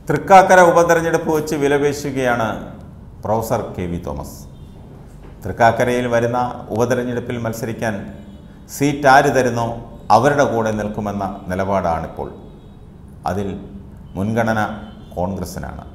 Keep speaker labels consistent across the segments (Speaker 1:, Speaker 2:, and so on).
Speaker 1: തൃക്കാക്കര ഉപതെരഞ്ഞെടുപ്പ് വെച്ച് വിലപേശുകയാണ് പ്രൊഫസർ കെ വി തോമസ് തൃക്കാക്കരയിൽ വരുന്ന ഉപതെരഞ്ഞെടുപ്പിൽ മത്സരിക്കാൻ സീറ്റ് ആര് തരുന്നോ അവരുടെ കൂടെ നിൽക്കുമെന്ന നിലപാടാണിപ്പോൾ അതിൽ മുൻഗണന കോൺഗ്രസിനാണ്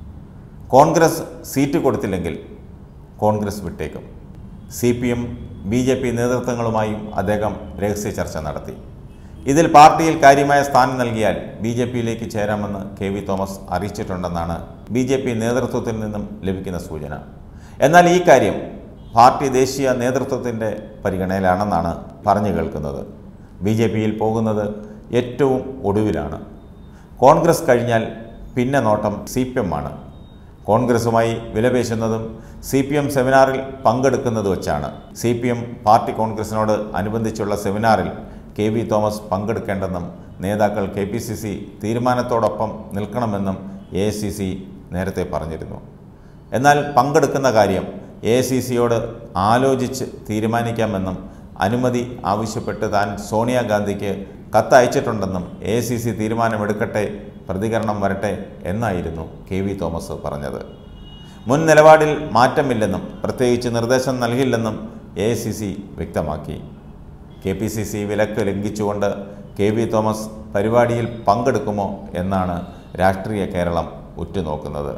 Speaker 1: കോൺഗ്രസ് സീറ്റ് കൊടുത്തില്ലെങ്കിൽ കോൺഗ്രസ് വിട്ടേക്കും C P M B J P നേതൃത്വങ്ങളുമായും അദ്ദേഹം രഹസ്യ ചർച്ച നടത്തി ഇതിൽ പാർട്ടിയിൽ കാര്യമായ സ്ഥാനം നൽകിയാൽ ബി ജെ പിയിലേക്ക് ചേരാമെന്ന് കെ വി തോമസ് അറിയിച്ചിട്ടുണ്ടെന്നാണ് ബി ജെ പി നേതൃത്വത്തിൽ നിന്നും ലഭിക്കുന്ന സൂചന എന്നാൽ ഈ കാര്യം പാർട്ടി ദേശീയ നേതൃത്വത്തിൻ്റെ പരിഗണനയിലാണെന്നാണ് പറഞ്ഞു കേൾക്കുന്നത് ബി ജെ പിയിൽ പോകുന്നത് ഏറ്റവും ഒടുവിലാണ് കോൺഗ്രസ് കഴിഞ്ഞാൽ പിന്നെ നോട്ടം സി പി എം ആണ് കോൺഗ്രസുമായി വിലപേശുന്നതും സി പി എം സെമിനാറിൽ പങ്കെടുക്കുന്നത് വച്ചാണ് സി പി എം പാർട്ടി കോൺഗ്രസിനോട് അനുബന്ധിച്ചുള്ള സെമിനാറിൽ കെ വി തോമസ് പങ്കെടുക്കേണ്ടെന്നും നേതാക്കൾ കെ പി സി സി തീരുമാനത്തോടൊപ്പം നിൽക്കണമെന്നും എ സി സി നേരത്തെ പറഞ്ഞിരുന്നു എന്നാൽ പങ്കെടുക്കുന്ന കാര്യം എ സി സിയോട് ആലോചിച്ച് തീരുമാനിക്കാമെന്നും അനുമതി ആവശ്യപ്പെട്ട് താൻ സോണിയാഗാന്ധിക്ക് കത്തയച്ചിട്ടുണ്ടെന്നും എ സി സി തീരുമാനമെടുക്കട്ടെ പ്രതികരണം വരട്ടെ എന്നായിരുന്നു കെ വി തോമസ് പറഞ്ഞത് മുൻ നിലപാടിൽ മാറ്റമില്ലെന്നും പ്രത്യേകിച്ച് നിർദ്ദേശം നൽകില്ലെന്നും എ സി സി വ്യക്തമാക്കി കെ പി സി സി വിലക്ക് ലംഘിച്ചുകൊണ്ട് കെ വി തോമസ് പരിപാടിയിൽ പങ്കെടുക്കുമോ എന്നാണ് രാഷ്ട്രീയ കേരളം ഉറ്റുനോക്കുന്നത്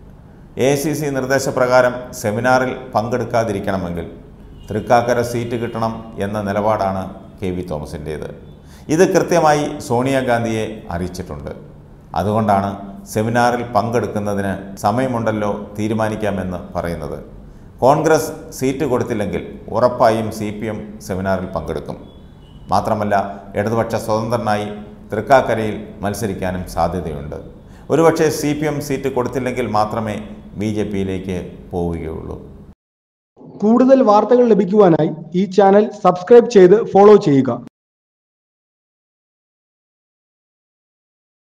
Speaker 1: എ സി സി നിർദ്ദേശപ്രകാരം സെമിനാറിൽ പങ്കെടുക്കാതിരിക്കണമെങ്കിൽ തൃക്കാക്കര സീറ്റ് കിട്ടണം എന്ന നിലപാടാണ് കെ വി തോമസിൻ്റേത് ഇത് കൃത്യമായി സോണിയാഗാന്ധിയെ അറിയിച്ചിട്ടുണ്ട് അതുകൊണ്ടാണ് സെമിനാറിൽ പങ്കെടുക്കുന്നതിന് സമയമുണ്ടല്ലോ തീരുമാനിക്കാമെന്ന് പറയുന്നത് കോൺഗ്രസ് സീറ്റ് കൊടുത്തില്ലെങ്കിൽ ഉറപ്പായും സി പി എം സെമിനാറിൽ പങ്കെടുക്കും മാത്രമല്ല ഇടതുപക്ഷ സ്വതന്ത്രനായി തൃക്കാക്കരയിൽ മത്സരിക്കാനും സാധ്യതയുണ്ട് ഒരുപക്ഷെ സി പി എം സീറ്റ് കൊടുത്തില്ലെങ്കിൽ മാത്രമേ ബി ജെ പിയിലേക്ക് പോവുകയുള്ളൂ
Speaker 2: കൂടുതൽ വാർത്തകൾ ലഭിക്കുവാനായി ഈ ചാനൽ സബ്സ്ക്രൈബ് ചെയ്ത് ഫോളോ ചെയ്യുക